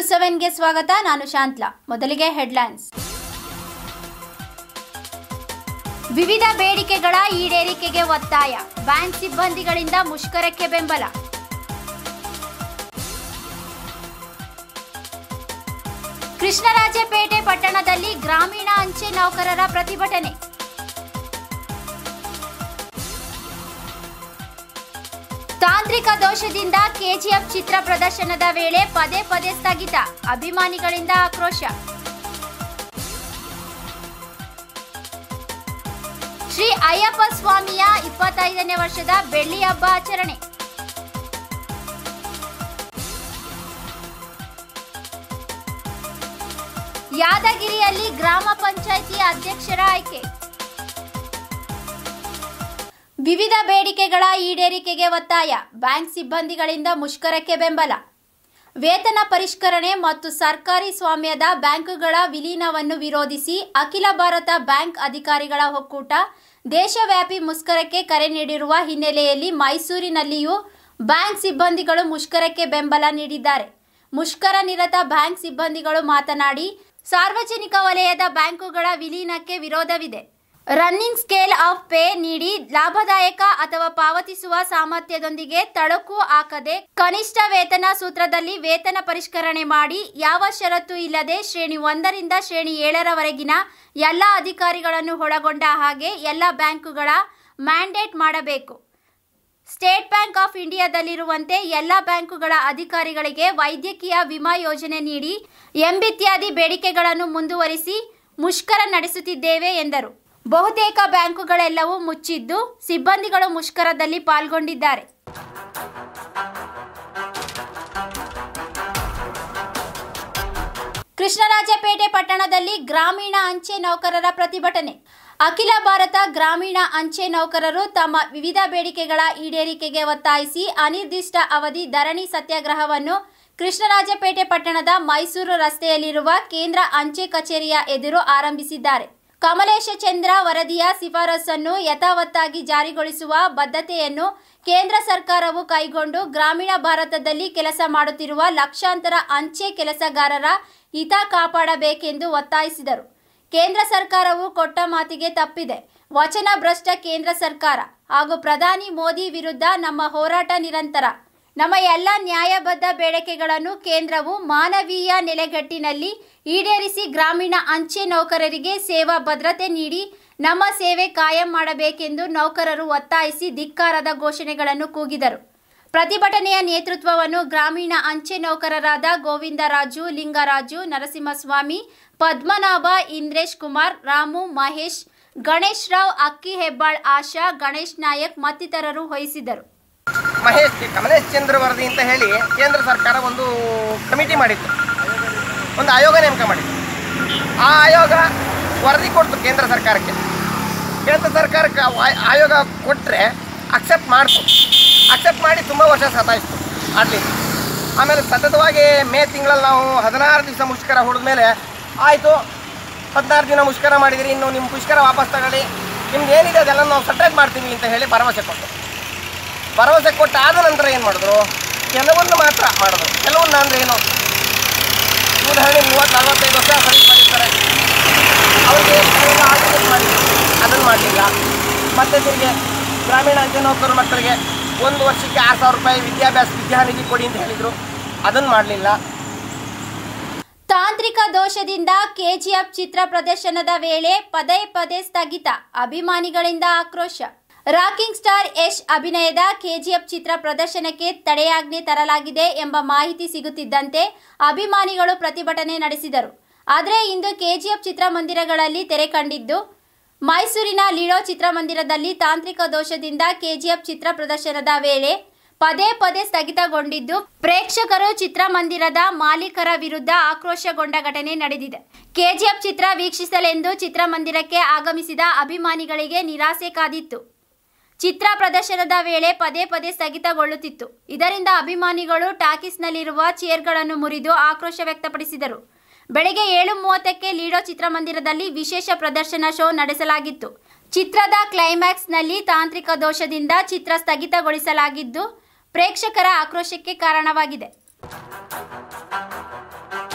ಸೆವೆನ್ಗೆ ಸ್ವಾಗತ ನಾನು ಶಾಂತ್ಲಾ ಮೊದಲಿಗೆ ಹೆಡ್ಲೈನ್ಸ್ ವಿವಿಧ ಬೇಡಿಕೆಗಳ ಈಡೇರಿಕೆಗೆ ಒತ್ತಾಯ ಬ್ಯಾಂಕ್ ಸಿಬ್ಬಂದಿಗಳಿಂದ ಮುಷ್ಕರಕ್ಕೆ ಬೆಂಬಲ ಕೃಷ್ಣರಾಜಪೇಟೆ ಪಟ್ಟಣದಲ್ಲಿ ಗ್ರಾಮೀಣ ಅಂಚೆ ನೌಕರರ ಪ್ರತಿಭಟನೆ ತಾಂತ್ರಿಕ ದೋಷದಿಂದ ಕೆಜಿಎಫ್ ಚಿತ್ರ ಪ್ರದರ್ಶನದ ವೇಳೆ ಪದೇ ಪದೇ ಸ್ಥಗಿತ ಅಭಿಮಾನಿಗಳಿಂದ ಆಕ್ರೋಶ ಶ್ರೀ ಅಯ್ಯಪ್ಪ ಸ್ವಾಮಿಯ ಇಪ್ಪತ್ತೈದನೇ ವರ್ಷದ ಬೆಳ್ಳಿ ಹಬ್ಬ ಆಚರಣೆ ಯಾದಗಿರಿಯಲ್ಲಿ ಗ್ರಾಮ ಪಂಚಾಯಿತಿ ಅಧ್ಯಕ್ಷರ ಆಯ್ಕೆ ವಿವಿಧ ಬೇಡಿಕೆಗಳ ಈಡೇರಿಕೆಗೆ ಒತ್ತಾಯ ಬ್ಯಾಂಕ್ ಸಿಬ್ಬಂದಿಗಳಿಂದ ಮುಷ್ಕರಕ್ಕೆ ಬೆಂಬಲ ವೇತನ ಪರಿಷ್ಕರಣೆ ಮತ್ತು ಸರ್ಕಾರಿ ಸ್ವಾಮ್ಯದ ಬ್ಯಾಂಕುಗಳ ವಿಲೀನವನ್ನು ವಿರೋಧಿಸಿ ಅಖಿಲ ಭಾರತ ಬ್ಯಾಂಕ್ ಅಧಿಕಾರಿಗಳ ಒಕ್ಕೂಟ ದೇಶವ್ಯಾಪಿ ಮುಷ್ಕರಕ್ಕೆ ಕರೆ ನೀಡಿರುವ ಹಿನ್ನೆಲೆಯಲ್ಲಿ ಮೈಸೂರಿನಲ್ಲಿಯೂ ಬ್ಯಾಂಕ್ ಸಿಬ್ಬಂದಿಗಳು ಮುಷ್ಕರಕ್ಕೆ ಬೆಂಬಲ ನೀಡಿದ್ದಾರೆ ಮುಷ್ಕರ ನಿರತ ಬ್ಯಾಂಕ್ ಸಿಬ್ಬಂದಿಗಳು ಮಾತನಾಡಿ ಸಾರ್ವಜನಿಕ ವಲಯದ ಬ್ಯಾಂಕುಗಳ ವಿಲೀನಕ್ಕೆ ವಿರೋಧವಿದೆ ರನ್ನಿಂಗ್ ಸ್ಕೇಲ್ ಆಫ್ ಪೇ ನೀಡಿ ಲಾಭದಾಯಕ ಅಥವಾ ಪಾವತಿಸುವ ಸಾಮರ್ಥ್ಯದೊಂದಿಗೆ ತಳಕು ಹಾಕದೆ ಕನಿಷ್ಠ ವೇತನ ಸೂತ್ರದಲ್ಲಿ ವೇತನ ಪರಿಷ್ಕರಣೆ ಮಾಡಿ ಯಾವ ಷರತ್ತು ಇಲ್ಲದೆ ಶ್ರೇಣಿ ಒಂದರಿಂದ ಶ್ರೇಣಿ ಏಳರವರೆಗಿನ ಎಲ್ಲ ಅಧಿಕಾರಿಗಳನ್ನು ಒಳಗೊಂಡ ಹಾಗೆ ಎಲ್ಲ ಬ್ಯಾಂಕುಗಳ ಮ್ಯಾಂಡೇಟ್ ಮಾಡಬೇಕು ಸ್ಟೇಟ್ ಬ್ಯಾಂಕ್ ಆಫ್ ಇಂಡಿಯಾದಲ್ಲಿರುವಂತೆ ಎಲ್ಲ ಬ್ಯಾಂಕುಗಳ ಅಧಿಕಾರಿಗಳಿಗೆ ವೈದ್ಯಕೀಯ ವಿಮಾ ಯೋಜನೆ ನೀಡಿ ಎಂಬಿತ್ಯಾದಿ ಬೇಡಿಕೆಗಳನ್ನು ಮುಂದುವರಿಸಿ ಮುಷ್ಕರ ನಡೆಸುತ್ತಿದ್ದೇವೆ ಎಂದರು ಬಹುತೇಕ ಬ್ಯಾಂಕುಗಳೆಲ್ಲವೂ ಮುಚ್ಚಿದ್ದು ಸಿಬ್ಬಂದಿಗಳು ಮುಷ್ಕರದಲ್ಲಿ ಪಾಲ್ಗೊಂಡಿದ್ದಾರೆ ಕೃಷ್ಣರಾಜಪೇಟೆ ಪಟ್ಟಣದಲ್ಲಿ ಗ್ರಾಮೀಣ ಅಂಚೆ ನೌಕರರ ಪ್ರತಿಭಟನೆ ಅಖಿಲ ಭಾರತ ಗ್ರಾಮೀಣ ಅಂಚೆ ನೌಕರರು ತಮ್ಮ ವಿವಿಧ ಬೇಡಿಕೆಗಳ ಈಡೇರಿಕೆಗೆ ಒತ್ತಾಯಿಸಿ ಅನಿರ್ದಿಷ್ಟ ಅವಧಿ ಧರಣಿ ಸತ್ಯಾಗ್ರಹವನ್ನು ಕೃಷ್ಣರಾಜಪೇಟೆ ಪಟ್ಟಣದ ಮೈಸೂರು ರಸ್ತೆಯಲ್ಲಿರುವ ಕೇಂದ್ರ ಅಂಚೆ ಕಚೇರಿಯ ಎದುರು ಆರಂಭಿಸಿದ್ದಾರೆ ಕಮಲೇಶ ಚಂದ್ರ ವರದಿಯ ಶಿಫಾರಸನ್ನು ಯಥಾವತ್ತಾಗಿ ಜಾರಿಗೊಳಿಸುವ ಬದ್ಧತೆಯನ್ನು ಕೇಂದ್ರ ಸರ್ಕಾರವು ಕೈಗೊಂಡು ಗ್ರಾಮೀಣ ಭಾರತದಲ್ಲಿ ಕೆಲಸ ಮಾಡುತ್ತಿರುವ ಲಕ್ಷಾಂತರ ಅಂಚೆ ಕೆಲಸಗಾರರ ಹಿತ ಕಾಪಾಡಬೇಕೆಂದು ಒತ್ತಾಯಿಸಿದರು ಕೇಂದ್ರ ಸರ್ಕಾರವು ಕೊಟ್ಟ ಮಾತಿಗೆ ತಪ್ಪಿದೆ ವಚನ ಭ್ರಷ್ಟ ಕೇಂದ್ರ ಸರ್ಕಾರ ಹಾಗೂ ಪ್ರಧಾನಿ ಮೋದಿ ವಿರುದ್ಧ ನಮ್ಮ ಹೋರಾಟ ನಿರಂತರ ನಮ್ಮ ಎಲ್ಲ ನ್ಯಾಯಬದ್ಧ ಬೇಡಿಕೆಗಳನ್ನು ಕೇಂದ್ರವು ಮಾನವೀಯ ನೆಲೆಗಟ್ಟಿನಲ್ಲಿ ಈಡೇರಿಸಿ ಗ್ರಾಮೀಣ ಅಂಚೆ ನೌಕರರಿಗೆ ಸೇವಾ ಭದ್ರತೆ ನೀಡಿ ನಮ್ಮ ಸೇವೆ ಕಾಯಂ ಮಾಡಬೇಕೆಂದು ನೌಕರರು ಒತ್ತಾಯಿಸಿ ಧಿಕ್ಕಾರದ ಘೋಷಣೆಗಳನ್ನು ಕೂಗಿದರು ಪ್ರತಿಭಟನೆಯ ನೇತೃತ್ವವನ್ನು ಗ್ರಾಮೀಣ ಅಂಚೆ ನೌಕರರಾದ ಗೋವಿಂದರಾಜು ಲಿಂಗರಾಜು ನರಸಿಂಹಸ್ವಾಮಿ ಪದ್ಮನಾಭ ಇಂದ್ರೇಶ್ ಕುಮಾರ್ ರಾಮು ಮಹೇಶ್ ಗಣೇಶ್ ರಾವ್ ಅಕ್ಕಿ ಹೆಬ್ಬಾಳ್ ಆಶಾ ಗಣೇಶ್ ನಾಯಕ್ ಮತ್ತಿತರರು ವಹಿಸಿದರು ಮಹೇಶ್ ಕಮಲೇಶ್ ಚಂದ್ರ ವರದಿ ಅಂತ ಹೇಳಿ ಕೇಂದ್ರ ಸರ್ಕಾರ ಒಂದು ಕಮಿಟಿ ಮಾಡಿತ್ತು ಒಂದು ಆಯೋಗ ನೇಮಕ ಮಾಡಿತ್ತು ಆ ಆಯೋಗ ವರದಿ ಕೊಡ್ತು ಕೇಂದ್ರ ಸರ್ಕಾರಕ್ಕೆ ಕೇಂದ್ರ ಸರ್ಕಾರಕ್ಕೆ ಆ ಆಯ್- ಆಯೋಗ ಕೊಟ್ಟರೆ ಅಕ್ಸೆಪ್ಟ್ ಮಾಡ್ತು ಅಕ್ಸೆಪ್ಟ್ ಮಾಡಿ ತುಂಬ ವರ್ಷ ಸತಾಯಿಸ್ತು ಆಗಲಿ ಆಮೇಲೆ ಸತತವಾಗಿ ಮೇ ತಿಂಗಳಲ್ಲಿ ನಾವು ಹದಿನಾರು ದಿವಸ ಮುಷ್ಕರ ಹೊಡೆದ ಮೇಲೆ ಆಯಿತು ಹದಿನಾರು ದಿನ ಮುಷ್ಕರ ಮಾಡಿದಿರಿ ಇನ್ನು ನಿಮ್ಮ ಮುಷ್ಕರ ವಾಪಸ್ ತಗೊಳ್ಳಿ ನಿಮ್ದು ಏನಿದೆ ಅದೆಲ್ಲ ನಾವು ಸಟ್ರೇಟ್ ಮಾಡ್ತೀವಿ ಅಂತ ಹೇಳಿ ಭರವಸೆ ಕೊಟ್ಟು ಭರವಸೆ ಕೊಟ್ಟ ಆದ ನಂತರ ಏನು ಮಾಡಿದ್ರು ಕೆಲವೊಂದು ಮಾತ್ರ ಮಾಡಿದ್ರು ಕೆಲವೊಂದು ಅಂದರೆ ಏನು ಉದಾಹರಣೆ ಮೂವತ್ತು ನಲವತ್ತೈದು ವರ್ಷ ಸರ್ವಿಸ್ ಮಾಡಿರ್ತಾರೆ ಅವರಿಗೆ ಕೆಲವೆಲ್ಲ ಆರ್ಟಿಫಿಸ್ ಮಾಡಿದ್ರು ಅದನ್ನು ಮಾಡಲಿಲ್ಲ ಮತ್ತೆ ತಿರುಗಿ ಗ್ರಾಮೀಣ ಅಂಚೆ ನೌಕರರ ಮಕ್ಕಳಿಗೆ ಒಂದು ವರ್ಷಕ್ಕೆ ಆರು ಸಾವಿರ ರೂಪಾಯಿ ವಿದ್ಯಾಭ್ಯಾಸ ವಿದ್ಯಾನಿಧಿ ಕೊಡಿ ಅಂತ ಹೇಳಿದರು ಅದನ್ನು ಮಾಡಲಿಲ್ಲ ತಾಂತ್ರಿಕ ದೋಷದಿಂದ ಕೆಜಿಎಫ್ ಚಿತ್ರ ಪ್ರದರ್ಶನದ ವೇಳೆ ಪದೇ ಪದೇ ಸ್ಥಗಿತ ಅಭಿಮಾನಿಗಳಿಂದ ಆಕ್ರೋಶ ರಾಕಿಂಗ್ ಸ್ಟಾರ್ ಯಶ್ ಅಭಿನಯದ ಕೆಜಿಎಫ್ ಚಿತ್ರ ಪ್ರದರ್ಶನಕ್ಕೆ ತಡೆಯಾಜ್ಞೆ ತರಲಾಗಿದೆ ಎಂಬ ಮಾಹಿತಿ ಸಿಗುತ್ತಿದ್ದಂತೆ ಅಭಿಮಾನಿಗಳು ಪ್ರತಿಭಟನೆ ನಡೆಸಿದರು ಆದರೆ ಇಂದು ಕೆಜಿಎಫ್ ಚಿತ್ರಮಂದಿರಗಳಲ್ಲಿ ತೆರೆ ಕಂಡಿದ್ದು ಮೈಸೂರಿನ ಲೀಡೋ ಚಿತ್ರಮಂದಿರದಲ್ಲಿ ತಾಂತ್ರಿಕ ದೋಷದಿಂದ ಕೆಜಿಎಫ್ ಚಿತ್ರ ಪ್ರದರ್ಶನದ ವೇಳೆ ಪದೇ ಪದೇ ಸ್ಥಗಿತಗೊಂಡಿದ್ದು ಪ್ರೇಕ್ಷಕರು ಚಿತ್ರಮಂದಿರದ ಮಾಲೀಕರ ವಿರುದ್ಧ ಆಕ್ರೋಶಗೊಂಡ ಘಟನೆ ನಡೆದಿದೆ ಕೆಜಿಎಫ್ ಚಿತ್ರ ವೀಕ್ಷಿಸಲೆಂದು ಚಿತ್ರಮಂದಿರಕ್ಕೆ ಆಗಮಿಸಿದ ಅಭಿಮಾನಿಗಳಿಗೆ ನಿರಾಸೆ ಕಾದಿತ್ತು ಚಿತ್ರ ಪ್ರದರ್ಶನದ ವೇಳೆ ಪದೇ ಪದೇ ಸ್ಥಗಿತಗೊಳ್ಳುತ್ತಿತ್ತು ಇದರಿಂದ ಅಭಿಮಾನಿಗಳು ಟಾಕೀಸ್ನಲ್ಲಿರುವ ಚೇರ್ಗಳನ್ನು ಮುರಿದು ಆಕ್ರೋಶ ವ್ಯಕ್ತಪಡಿಸಿದರು ಬೆಳಗ್ಗೆ ಏಳು ಮೂವತ್ತಕ್ಕೆ ಲೀಡೋ ಚಿತ್ರಮಂದಿರದಲ್ಲಿ ವಿಶೇಷ ಪ್ರದರ್ಶನ ಶೋ ನಡೆಸಲಾಗಿತ್ತು ಚಿತ್ರದ ಕ್ಲೈಮ್ಯಾಕ್ಸ್ನಲ್ಲಿ ತಾಂತ್ರಿಕ ದೋಷದಿಂದ ಚಿತ್ರ ಸ್ಥಗಿತಗೊಳಿಸಲಾಗಿದ್ದು ಪ್ರೇಕ್ಷಕರ ಆಕ್ರೋಶಕ್ಕೆ ಕಾರಣವಾಗಿದೆ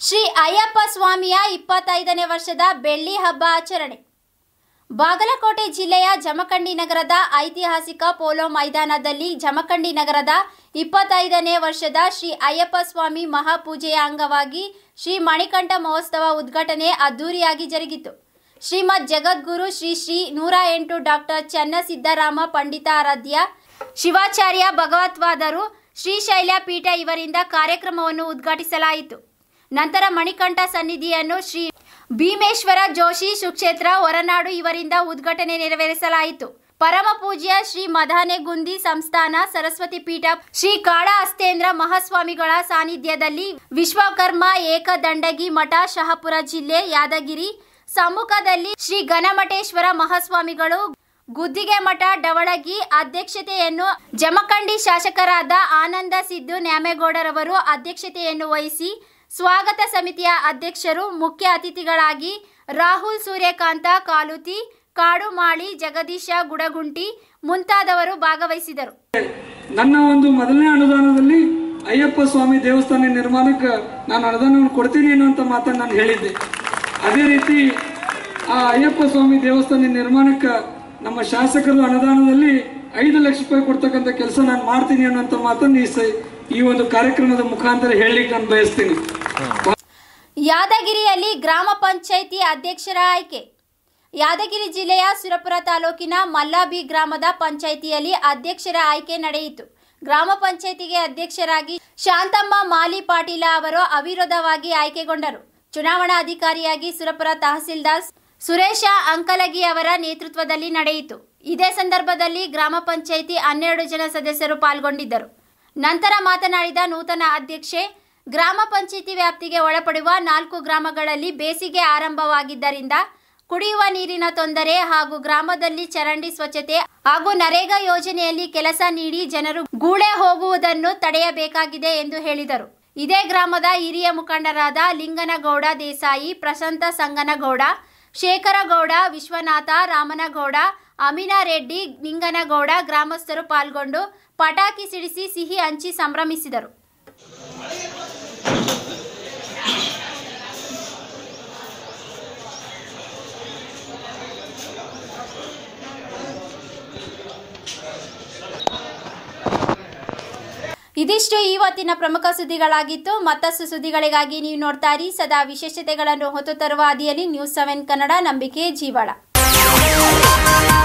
ಶ್ರೀ ಅಯ್ಯಪ್ಪ ಸ್ವಾಮಿಯ ಇಪ್ಪತ್ತೈದನೇ ವರ್ಷದ ಬೆಳ್ಳಿ ಹಬ್ಬ ಆಚರಣೆ ಬಾಗಲಕೋಟೆ ಜಿಲ್ಲೆಯ ಜಮಖಂಡಿ ನಗರದ ಐತಿಹಾಸಿಕ ಪೋಲೋ ಮೈದಾನದಲ್ಲಿ ಜಮಖಂಡಿ ನಗರದ ಇಪ್ಪತ್ತೈದನೇ ವರ್ಷದ ಶ್ರೀ ಅಯ್ಯಪ್ಪ ಸ್ವಾಮಿ ಮಹಾಪೂಜೆಯ ಅಂಗವಾಗಿ ಶ್ರೀ ಮಣಿಕಂಠ ಮಹೋತ್ಸವ ಉದ್ಘಾಟನೆ ಅದ್ದೂರಿಯಾಗಿ ಜರುಗಿತು ಶ್ರೀಮದ್ ಜಗದ್ಗುರು ಶ್ರೀ ಶ್ರೀ ನೂರ ಎಂಟು ಡಾಕ್ಟರ್ ಚನ್ನಸಿದ್ದರಾಮ ಪಂಡಿತಾರಾಧ್ಯ ಶಿವಾಚಾರ್ಯ ಭಗವತ್ವಾದರು ಶ್ರೀಶೈಲ ಪೀಠ ಇವರಿಂದ ಕಾರ್ಯಕ್ರಮವನ್ನು ಉದ್ಘಾಟಿಸಲಾಯಿತು ನಂತರ ಮಣಿಕಂಠ ಸನ್ನಿಧಿಯನ್ನು ಶ್ರೀ ಭೀಮೇಶ್ವರ ಜೋಶಿ ಸುಕ್ಷೇತ್ರ ಹೊರನಾಡು ಇವರಿಂದ ಉದ್ಘಾಟನೆ ನೆರವೇರಿಸಲಾಯಿತು ಪರಮ ಪೂಜ್ಯ ಶ್ರೀ ಮಧಾನೆಗುಂದಿ ಸಂಸ್ಥಾನ ಸರಸ್ವತಿ ಪೀಠ ಶ್ರೀ ಕಾಳ ಹಸ್ತೇಂದ್ರ ಮಹಾಸ್ವಾಮಿಗಳ ಸಾನ್ನಿಧ್ಯದಲ್ಲಿ ವಿಶ್ವಕರ್ಮ ಏಕದಂಡಗಿ ಮಠ ಶಹಾಪುರ ಜಿಲ್ಲೆ ಯಾದಗಿರಿ ಸಮ್ಮುಖದಲ್ಲಿ ಶ್ರೀ ಘನಮಠೇಶ್ವರ ಮಹಾಸ್ವಾಮಿಗಳು ಗುದ್ದಿಗೆ ಮಠ ಡವಳಗಿ ಅಧ್ಯಕ್ಷತೆಯನ್ನು ಜಮಖಂಡಿ ಶಾಸಕರಾದ ಆನಂದ ಸಿದ್ದು ನ್ಯಾಮೇಗೌಡರವರು ಅಧ್ಯಕ್ಷತೆಯನ್ನು ವಹಿಸಿ ಸ್ವಾಗತ ಸಮಿತಿಯ ಅಧ್ಯಕ್ಷರು ಮುಖ್ಯ ಅತಿಥಿಗಳಾಗಿ ರಾಹುಲ್ ಸೂರ್ಯಕಾಂತ ಕಾಲುತಿ ಕಾಡುಮಾಳಿ ಜಗದೀಶ ಗುಡಗುಂಟಿ ಮುಂತಾದವರು ಭಾಗವಹಿಸಿದರು ನನ್ನ ಒಂದು ಮೊದಲನೇ ಅನುದಾನದಲ್ಲಿ ಅಯ್ಯಪ್ಪ ಸ್ವಾಮಿ ದೇವಸ್ಥಾನ ನಿರ್ಮಾಣಕ್ಕೆ ನಾನು ಅನುದಾನವನ್ನು ಕೊಡ್ತೀನಿ ಅನ್ನುವಂಥ ಮಾತನ್ನು ನಾನು ಹೇಳಿದ್ದೆ ಅದೇ ರೀತಿ ಆ ಅಯ್ಯಪ್ಪ ಸ್ವಾಮಿ ದೇವಸ್ಥಾನ ನಿರ್ಮಾಣಕ್ಕೆ ನಮ್ಮ ಶಾಸಕರು ಅನುದಾನದಲ್ಲಿ ಐದು ಲಕ್ಷ ರೂಪಾಯಿ ಕೊಡ್ತಕ್ಕಂಥ ಕೆಲಸ ನಾನು ಮಾಡ್ತೀನಿ ಅನ್ನುವಂಥ ಮಾತನ್ನು ಈ ಸ- ಈ ಒಂದು ಕಾರ್ಯಕ್ರಮದ ಮುಖಾಂತರ ಹೇಳಲಿಕ್ಕೆ ನಾನು ಬಯಸ್ತೀನಿ ಯಾದಗಿರಿಯಲ್ಲಿ ಗ್ರಾಮ ಪಂಚಾಯಿತಿ ಅಧ್ಯಕ್ಷರ ಆಯ್ಕೆ ಯಾದಗಿರಿ ಜಿಲ್ಲೆಯ ಸುರಪುರ ತಾಲೂಕಿನ ಮಲ್ಲಾಬಿ ಗ್ರಾಮದ ಪಂಚಾಯಿತಿಯಲ್ಲಿ ಅಧ್ಯಕ್ಷರ ಆಯ್ಕೆ ನಡೆಯಿತು ಗ್ರಾಮ ಪಂಚಾಯಿತಿಗೆ ಅಧ್ಯಕ್ಷರಾಗಿ ಶಾಂತಮ್ಮ ಮಾಲಿ ಪಾಟೀಲ ಅವರು ಅವಿರೋಧವಾಗಿ ಆಯ್ಕೆಗೊಂಡರು ಚುನಾವಣಾ ಅಧಿಕಾರಿಯಾಗಿ ಸುರಪುರ ತಹಸೀಲ್ದಾರ್ ಸುರೇಶ ಅಂಕಲಗಿ ಅವರ ನೇತೃತ್ವದಲ್ಲಿ ನಡೆಯಿತು ಇದೇ ಸಂದರ್ಭದಲ್ಲಿ ಗ್ರಾಮ ಪಂಚಾಯಿತಿ ಹನ್ನೆರಡು ಜನ ಸದಸ್ಯರು ಪಾಲ್ಗೊಂಡಿದ್ದರು ನಂತರ ಮಾತನಾಡಿದ ನೂತನ ಅಧ್ಯಕ್ಷೆ ಗ್ರಾಮ ಪಂಚಾಯಿತಿ ವ್ಯಾಪ್ತಿಗೆ ಒಳಪಡುವ ನಾಲ್ಕು ಗ್ರಾಮಗಳಲ್ಲಿ ಬೇಸಿಗೆ ಆರಂಭವಾಗಿದ್ದರಿಂದ ಕುಡಿಯುವ ನೀರಿನ ತೊಂದರೆ ಹಾಗೂ ಗ್ರಾಮದಲ್ಲಿ ಚರಂಡಿ ಸ್ವಚ್ಛತೆ ಹಾಗೂ ನರೇಗಾ ಯೋಜನೆಯಲ್ಲಿ ಕೆಲಸ ನೀಡಿ ಜನರು ಗೂಳೆ ಹೋಗುವುದನ್ನು ತಡೆಯಬೇಕಾಗಿದೆ ಎಂದು ಹೇಳಿದರು ಇದೇ ಗ್ರಾಮದ ಹಿರಿಯ ಮುಖಂಡರಾದ ಲಿಂಗನಗೌಡ ದೇಸಾಯಿ ಪ್ರಶಾಂತ ಸಂಗನಗೌಡ ಶೇಖರಗೌಡ ವಿಶ್ವನಾಥ ರಾಮನಗೌಡ ಅಮೀನಾ ರೆಡ್ಡಿ ನಿಂಗನಗೌಡ ಗ್ರಾಮಸ್ಥರು ಪಾಲ್ಗೊಂಡು ಪಟಾಕಿ ಸಿಡಿಸಿ ಸಿಹಿ ಹಂಚಿ ಸಂಭ್ರಮಿಸಿದರು ಇದಿಷ್ಟು ಇವತ್ತಿನ ಪ್ರಮುಖ ಸುದ್ದಿಗಳಾಗಿತ್ತು ಮತ್ತಷ್ಟು ಸುದ್ದಿಗಳಿಗಾಗಿ ನೀವು ನೋಡ್ತಾ ಇರಿ ಸದಾ ವಿಶೇಷತೆಗಳನ್ನು ಹೊತ್ತು ತರುವ ಹಾದಿಯಲ್ಲಿ ನ್ಯೂಸ್ ಸೆವೆನ್ ಕನ್ನಡ ನಂಬಿಕೆ ಜೀವಾಳ